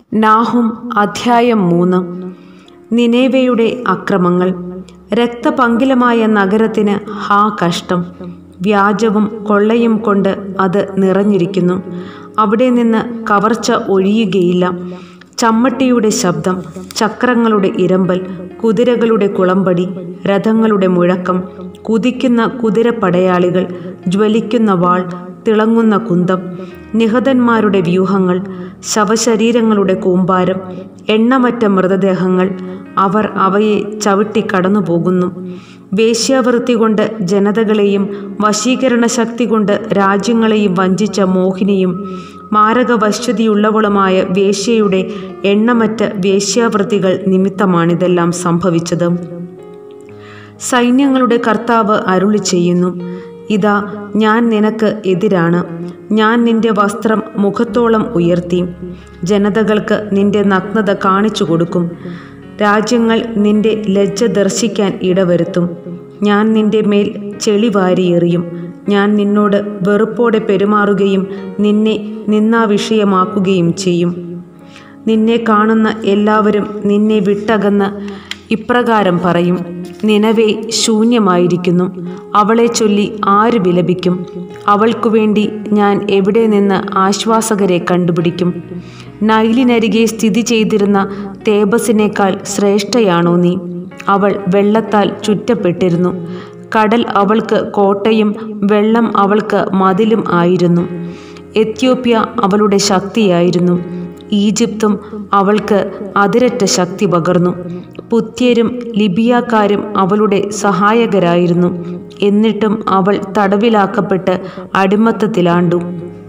Nahum അധ്യായം മൂന്ന് നിനേവയുടെ അക്രമങ്ങൾ രക്തപങ്കിലമായ നഗരത്തിന് ഹാ കഷ്ടം വ്യാജവും കൊള്ളയും കൊണ്ട് അത് നിറഞ്ഞിരിക്കുന്നു അവിടെ നിന്ന് കവർച്ച ഒഴിയുകയില്ല ചമ്മട്ടിയുടെ ശബ്ദം ചക്രങ്ങളുടെ ഇരമ്പൽ കുതിരകളുടെ കുളമ്പടി രഥങ്ങളുടെ മുഴക്കം കുതിക്കുന്ന കുതിരപ്പടയാളികൾ ജ്വലിക്കുന്ന വാൾ തിളങ്ങുന്ന കുന്തം നിഹതന്മാരുടെ വ്യൂഹങ്ങൾ ശവശരീരങ്ങളുടെ കൂമ്പാരം എണ്ണമറ്റ മൃതദേഹങ്ങൾ അവർ അവയെ ചവിട്ടി കടന്നുപോകുന്നു വേശ്യാവൃത്തി കൊണ്ട് ജനതകളെയും വശീകരണ ശക്തി കൊണ്ട് രാജ്യങ്ങളെയും വഞ്ചിച്ച മോഹിനിയും മാരകവശ്യതയുള്ളവളുമായ വേശ്യയുടെ എണ്ണമറ്റ വേശ്യാവൃത്തികൾ നിമിത്തമാണിതെല്ലാം സംഭവിച്ചത് സൈന്യങ്ങളുടെ കർത്താവ് അരുളി ചെയ്യുന്നു ഇതാ ഞാൻ നിനക്ക് എതിരാണ് ഞാൻ നിന്റെ വസ്ത്രം മുഖത്തോളം ഉയർത്തി ജനതകൾക്ക് നിന്റെ നഗ്നത കാണിച്ചു കൊടുക്കും രാജ്യങ്ങൾ നിന്റെ ലജ്ജ ദർശിക്കാൻ ഇടവരുത്തും ഞാൻ നിന്റെ മേൽ ചെളി വാരിയെറിയും ഞാൻ നിന്നോട് വെറുപ്പോടെ പെരുമാറുകയും നിന്നെ നിന്നാ വിഷയമാക്കുകയും ചെയ്യും നിന്നെ കാണുന്ന എല്ലാവരും നിന്നെ വിട്ടകന്ന് ഇപ്രകാരം പറയും നിനവേ ശൂന്യമായിരിക്കുന്നു അവളെ ചൊല്ലി ആര് വിലപിക്കും അവൾക്കു വേണ്ടി ഞാൻ എവിടെ നിന്ന് ആശ്വാസകരെ കണ്ടുപിടിക്കും നൈലിനരികെ സ്ഥിതി ചെയ്തിരുന്ന തേബസിനേക്കാൾ ശ്രേഷ്ഠയാണോ നീ അവൾ വെള്ളത്താൽ ചുറ്റപ്പെട്ടിരുന്നു കടൽ അവൾക്ക് കോട്ടയും വെള്ളം അവൾക്ക് മതിലും ആയിരുന്നു എത്യോപ്യ അവളുടെ ശക്തിയായിരുന്നു ഈജിപ്തും അവൾക്ക് അതിരറ്റ ശക്തി പകർന്നു പുത്യരും ലിബിയാക്കാരും അവളുടെ സഹായകരായിരുന്നു എന്നിട്ടും അവൾ തടവിലാക്കപ്പെട്ട് അടിമത്തത്തിലാണ്ടു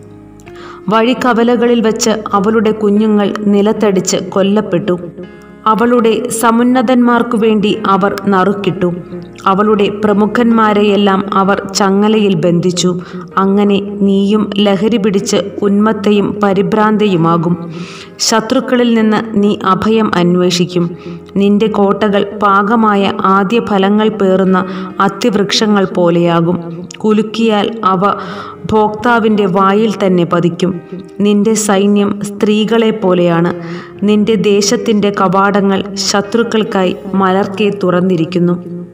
വഴിക്കവലകളിൽ വച്ച് അവളുടെ കുഞ്ഞുങ്ങൾ നിലത്തടിച്ച് കൊല്ലപ്പെട്ടു അവളുടെ സമുന്നതന്മാർക്കു വേണ്ടി അവർ നറുക്കിട്ടു അവളുടെ പ്രമുഖന്മാരെയെല്ലാം അവർ ചങ്ങലയിൽ ബന്ധിച്ചു അങ്ങനെ നീയും ലഹരി പിടിച്ച് ഉന്മത്തയും പരിഭ്രാന്തയുമാകും ശത്രുക്കളിൽ നിന്ന് നീ അഭയം അന്വേഷിക്കും നിന്റെ കോട്ടകൾ പാകമായ ആദ്യ ഫലങ്ങൾ പേറുന്ന അത്തിവൃക്ഷങ്ങൾ പോലെയാകും കുലുക്കിയാൽ അവ ഭോക്താവിൻ്റെ വായിൽ തന്നെ പതിക്കും നിന്റെ സൈന്യം സ്ത്രീകളെ പോലെയാണ് നിന്റെ ദേശത്തിൻ്റെ കവാടങ്ങൾ ശത്രുക്കൾക്കായി മലർക്കെ തുറന്നിരിക്കുന്നു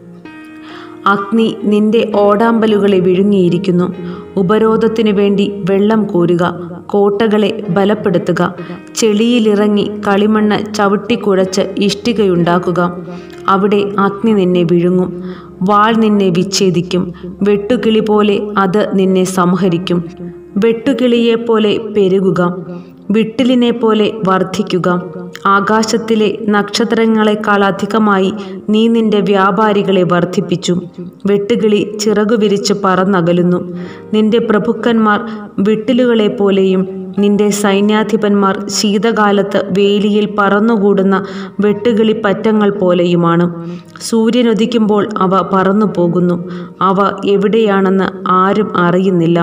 അഗ്നി നിന്റെ ഓടാമ്പലുകളെ വിഴുങ്ങിയിരിക്കുന്നു ഉപരോധത്തിനു വേണ്ടി വെള്ളം കോരുക കോട്ടകളെ ബലപ്പെടുത്തുക ചെളിയിലിറങ്ങി കളിമണ്ണ് ചവിട്ടിക്കുഴച്ച് ഇഷ്ടികയുണ്ടാക്കുക അവിടെ അഗ്നി നിന്നെ വിഴുങ്ങും വാൾ നിന്നെ വിച്ഛേദിക്കും വെട്ടുകിളി പോലെ അത് നിന്നെ സംഹരിക്കും വെട്ടുകിളിയെപ്പോലെ പെരുകുക വിട്ടിലിനെ പോലെ വർദ്ധിക്കുക ആകാശത്തിലെ നക്ഷത്രങ്ങളെക്കാൾ അധികമായി നീ നിന്റെ വ്യാപാരികളെ വർദ്ധിപ്പിച്ചു വെട്ടുകിളി ചിറകു വിരിച്ച് പറന്നകലുന്നു നിന്റെ പ്രഭുക്കന്മാർ വിട്ടിലുകളെ പോലെയും നിന്റെ സൈന്യാധിപന്മാർ ശീതകാലത്ത് വേലിയിൽ പറന്നുകൂടുന്ന വെട്ടുകിളി പറ്റങ്ങൾ പോലെയുമാണ് സൂര്യനുദിക്കുമ്പോൾ അവ പറന്നു പോകുന്നു അവ എവിടെയാണെന്ന് ആരും അറിയുന്നില്ല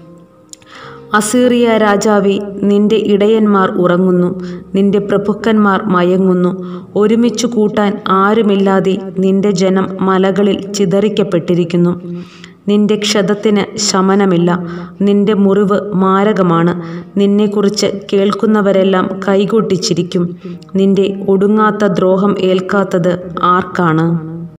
അസീറിയ രാജാവെ നിന്റെ ഇടയന്മാർ ഉറങ്ങുന്നു നിന്റെ പ്രഭുക്കന്മാർ മയങ്ങുന്നു ഒരുമിച്ചു കൂട്ടാൻ ആരുമില്ലാതെ നിന്റെ ജനം മലകളിൽ ചിതറിക്കപ്പെട്ടിരിക്കുന്നു നിന്റെ ക്ഷതത്തിന് ശമനമില്ല നിന്റെ മുറിവ് മാരകമാണ് നിന്നെക്കുറിച്ച് കേൾക്കുന്നവരെല്ലാം കൈകൊട്ടിച്ചിരിക്കും നിന്റെ ഒടുങ്ങാത്ത ദ്രോഹം ഏൽക്കാത്തത് ആർക്കാണ്